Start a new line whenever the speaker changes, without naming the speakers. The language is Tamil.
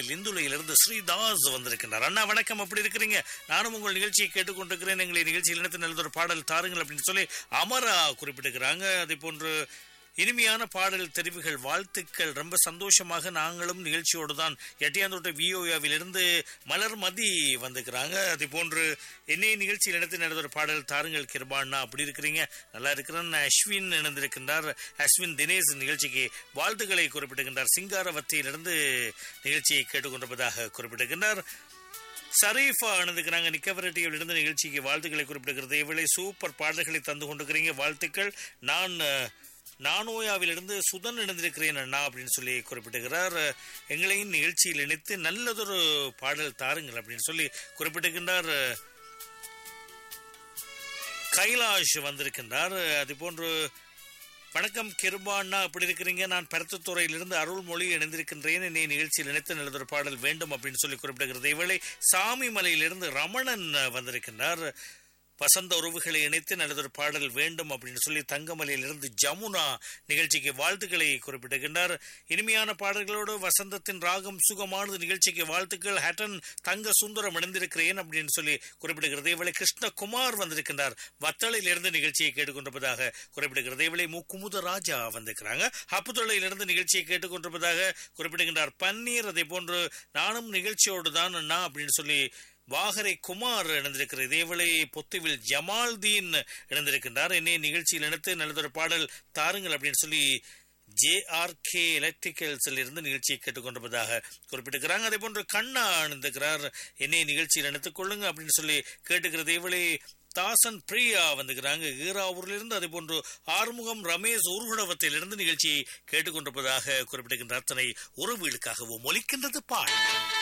லிந்துலையிலிருந்து ஸ்ரீதாஸ் வந்திருக்கின்றார் அண்ணா வணக்கம் எப்படி இருக்கிறீங்க நானும் உங்கள் நிகழ்ச்சியை கேட்டுக்கொண்டிருக்கிறேன் எங்களை நிகழ்ச்சியில் இணைத்து நல்லதொரு பாடல் தாருங்கள் அப்படின்னு சொல்லி அமரா குறிப்பிட்டிருக்கிறாங்க அதே போன்று இனிமையான பாடல் தெரிவுகள் வாழ்த்துக்கள் ரொம்ப சந்தோஷமாக நாங்களும் நிகழ்ச்சியோடு தான் எட்டியாந்தோட்ட விஓயாவிலிருந்து மலர் மதி வந்துக்கிறாங்க அதே போன்று என்னைய நிகழ்ச்சியில் இணைத்து நடந்த பாடல் தாருங்கள் கிருபாண்ணா அப்படி இருக்கிறீங்க நல்லா இருக்கிறேன் அஸ்வின் இணைந்திருக்கின்றார் அஸ்வின் தினேஷ் நிகழ்ச்சிக்கு வாழ்த்துக்களை குறிப்பிட்டிருக்கின்றார் சிங்காரவத்தியிலிருந்து நிகழ்ச்சியை கேட்டுக்கொண்டிருப்பதாக குறிப்பிட்டிருக்கின்றார் ஷரீஃபா அணுதுக்கிறாங்க நிக்கவரட்டியிலிருந்து நிகழ்ச்சிக்கு வாழ்த்துக்களை குறிப்பிடுகிறது இவளை சூப்பர் பாடல்களை தந்து கொண்டிருக்கிறீங்க வாழ்த்துக்கள் நான் அஹ், நானோயாவிலிருந்து சுதன் இணைந்திருக்கிறேன் அண்ணா அப்படின்னு சொல்லி குறிப்பிட்டுகிறார் எங்களையும் நிகழ்ச்சியில் இணைத்து நல்லதொரு பாடல் தாருங்கள் அப்படின்னு சொல்லி குறிப்பிட்டிருக்கின்றார் கைலாஷ் வந்திருக்கின்றார் அது போன்று வணக்கம் கிருபாண்ணா அப்படி இருக்கிறீங்க நான் பருத்தத்துறையிலிருந்து அருள்மொழி இணைந்திருக்கின்றேன் என்னை நிகழ்ச்சியில் இணைத்து நல்லதொரு பாடல் வேண்டும் அப்படின்னு சொல்லி குறிப்பிடுகிறது இவளை சாமி மலையிலிருந்து ரமணன் வந்திருக்கின்றார் வசந்த உறவுகளை இணைத்து நல்லதொரு பாடல் வேண்டும் அப்படின்னு சொல்லி தங்கமலையிலிருந்து ஜமுனா நிகழ்ச்சிக்கு வாழ்த்துக்களை குறிப்பிட்டிருக்கின்றார் இனிமையான பாடல்களோடு வசந்தத்தின் ராகம் சுகமானது நிகழ்ச்சிக்கு வாழ்த்துக்கள் ஹட்டன் தங்க சுந்தரம் இணைந்திருக்கிறேன் அப்படின்னு சொல்லி குறிப்பிடுகிறது இவளை கிருஷ்ணகுமார் வந்திருக்கின்றார் வத்தளையிலிருந்து நிகழ்ச்சியை கேட்டுக்கொண்டிருப்பதாக குறிப்பிடுகிறது இவளை மு குமுத ராஜா வந்திருக்கிறாங்க அப்புதொலையிலிருந்து நிகழ்ச்சியை கேட்டுக்கொண்டிருப்பதாக குறிப்பிடுகின்றார் பன்னீர் அதே போன்று நானும் நிகழ்ச்சியோடு தான் அண்ணா அப்படின்னு சொல்லி வாகரை குமார் இணைந்திருக்கிறார் இதேவேளை பொத்துவில் ஜமால்தீன் இணைந்திருக்கின்றார் என்னை நிகழ்ச்சியில் இணைத்து நல்லதொரு பாடல் தாருங்கள் அப்படின்னு சொல்லி ஜே ஆர் கே எலக்ட்ரிக்கல்ஸில் இருந்து நிகழ்ச்சியை கேட்டுக்கொண்டிருப்பதாக குறிப்பிட்டிருக்கிறாங்க அதே போன்று கண்ணா அணிந்திருக்கிறார் என்னை நிகழ்ச்சியில் இணைத்துக் கொள்ளுங்க அப்படின்னு சொல்லி கேட்டுக்கிறது இவளை தாசன் பிரியா வந்துக்கிறாங்க ஈராவூரிலிருந்து அதே போன்று ஆறுமுகம் ரமேஷ் உருகுடவத்திலிருந்து நிகழ்ச்சியை கேட்டுக்கொண்டிருப்பதாக குறிப்பிடுகின்ற அத்தனை உறவுகளுக்காகவும் ஒலிக்கின்றது பாடல்